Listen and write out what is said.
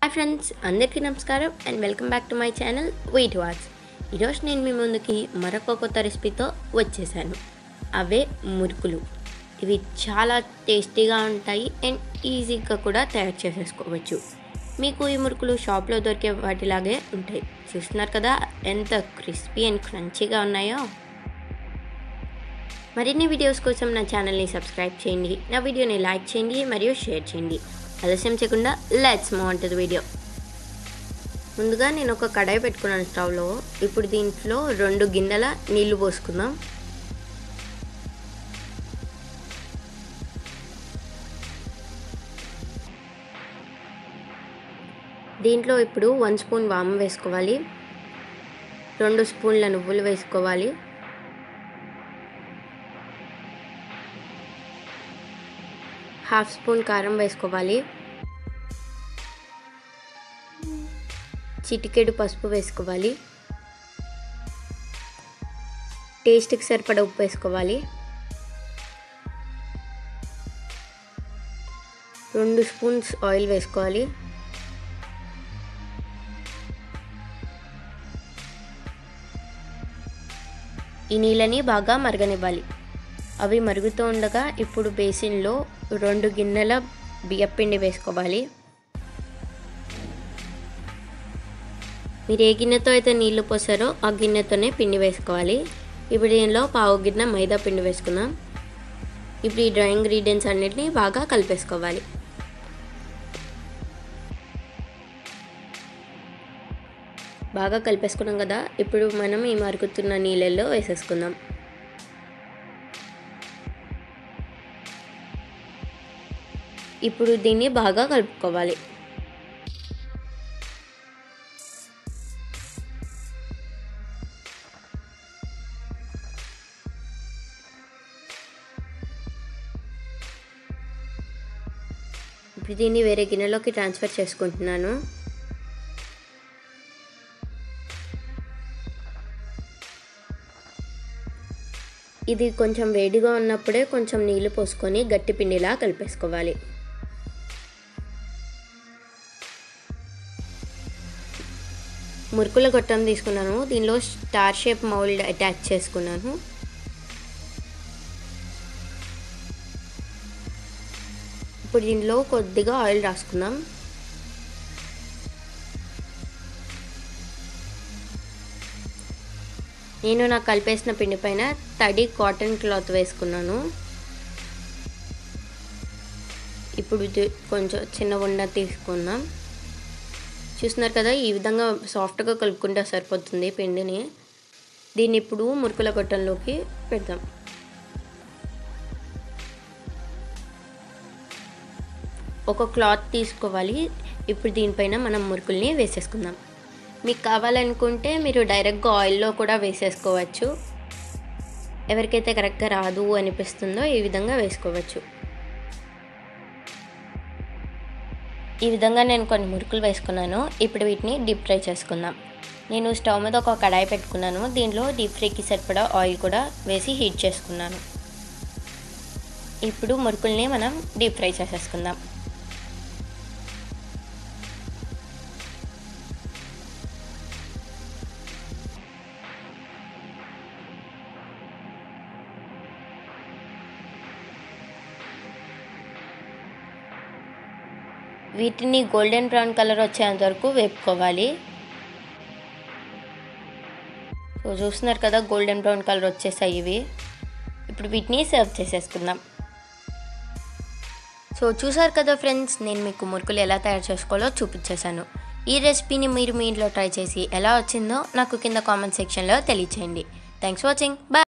hi friends అందరికీ నమస్కారం and welcome back to my channel weight watch ఈరోజు నేను మీ ముందుకి మరొక కొత్త రెసిపీతో వచ్చేసాను అవే మురుకులు ఇవి చాలా టేస్టీగా ఉంటాయి అండ్ ఈజీగా కూడా తయారు చేసేసుకోవచ్చు మీకు ఈ మురుకులు షాప్లో దొరికే వాటిలాగే ఉంటాయి చూస్తున్నారు కదా ఎంత క్రిస్పీ అండ్ క్రంచీగా ఉన్నాయో మరిన్ని వీడియోస్ కోసం నా ఛానల్ని సబ్స్క్రైబ్ చేయండి నా వీడియోని లైక్ చేయండి మరియు షేర్ చేయండి ఆలస్యం చేయకుండా లెట్స్ మూవ్ టు వీడియో ముందుగా నేను ఒక కడాయి పెట్టుకున్నాను స్టవ్లో ఇప్పుడు దీంట్లో రెండు గిన్నెల నీళ్లు పోసుకుందాం దీంట్లో ఇప్పుడు వన్ స్పూన్ వాము వేసుకోవాలి రెండు స్పూన్ల నువ్వులు వేసుకోవాలి హాఫ్ స్పూన్ కారం వేసుకోవాలి చిటికెడు పసుపు వేసుకోవాలి టేస్ట్కి సరిపడా ఉప్పు వేసుకోవాలి రెండు స్పూన్స్ ఆయిల్ వేసుకోవాలి ఈ నీళ్ళని బాగా మరగనివ్వాలి అవి మరుగుతూ ఉండగా ఇప్పుడు బేసిన్లో రెండు గిన్నెల బియ్యపిండి వేసుకోవాలి మీరు ఏ గిన్నెతో అయితే నీళ్లు పోసారో ఆ గిన్నెతోనే పిండి వేసుకోవాలి ఇప్పుడు దీనిలో పావు గిన్నె మైదా పిండి వేసుకుందాం ఇప్పుడు ఈ డ్రై ఇంగ్రీడియంట్స్ అన్నిటిని బాగా కలిపేసుకోవాలి బాగా కలిపేసుకున్నాం కదా ఇప్పుడు మనం ఈ మరుగుతున్న నీళ్ళల్లో వేసేసుకుందాం ఇప్పుడు దీన్ని బాగా కలుపుకోవాలి ఇప్పుడు దీన్ని వేరే గిన్నెలోకి ట్రాన్స్ఫర్ చేసుకుంటున్నాను ఇది కొంచెం వేడిగా ఉన్నప్పుడే కొంచెం నీళ్లు పోసుకొని గట్టి పిండిలా కలిపేసుకోవాలి మురుకుల గొట్టం తీసుకున్నాను దీనిలో స్టార్ షేప్ మౌల్డ్ అటాచ్ చేసుకున్నాను ఇప్పుడు దీనిలో కొద్దిగా ఆయిల్ రాసుకుందాం నేను నాకు కలిపేసిన పిండి పైన తడి కాటన్ క్లాత్ వేసుకున్నాను ఇప్పుడు కొంచెం చిన్న ఉండ తీసుకుందాం చూస్తున్నారు కదా ఈ విధంగా సాఫ్ట్గా కలుపుకుంటే సరిపోతుంది పిండిని దీన్ని ఇప్పుడు మురుకుల గొట్టంలోకి పెడదాం ఒక క్లాత్ తీసుకోవాలి ఇప్పుడు దీనిపైన మనం మురుకుల్ని వేసేసుకుందాం మీకు కావాలనుకుంటే మీరు డైరెక్ట్గా ఆయిల్లో కూడా వేసేసుకోవచ్చు ఎవరికైతే కరెక్ట్గా రాదు అనిపిస్తుందో ఈ విధంగా వేసుకోవచ్చు ఈ విధంగా నేను కొన్ని మురుకులు వేసుకున్నాను ఇప్పుడు వీటిని డీప్ ఫ్రై చేసుకుందాం నేను స్టవ్ మీద ఒక కడాయి పెట్టుకున్నాను దీనిలో డీప్ ఫ్రైకి సరిపడా ఆయిల్ కూడా వేసి హీట్ చేసుకున్నాను ఇప్పుడు మురుకుల్ని మనం డీప్ ఫ్రై చేసేసుకుందాం వీటిని గోల్డెన్ బ్రౌన్ కలర్ వచ్చేంత వరకు వేపుకోవాలి సో చూస్తున్నారు కదా గోల్డెన్ బ్రౌన్ కలర్ వచ్చేసాయి ఇవి ఇప్పుడు వీటిని సర్వ్ చేసేసుకుందాం సో చూసారు కదా ఫ్రెండ్స్ నేను మీకు మురుకులు ఎలా తయారు చేసుకోవాలో చూపించేశాను ఈ రెసిపీని మీరు మీ ఇంట్లో ట్రై చేసి ఎలా వచ్చిందో నాకు కింద కామెంట్ సెక్షన్లో తెలియచేయండి థ్యాంక్స్ వాచింగ్ బాయ్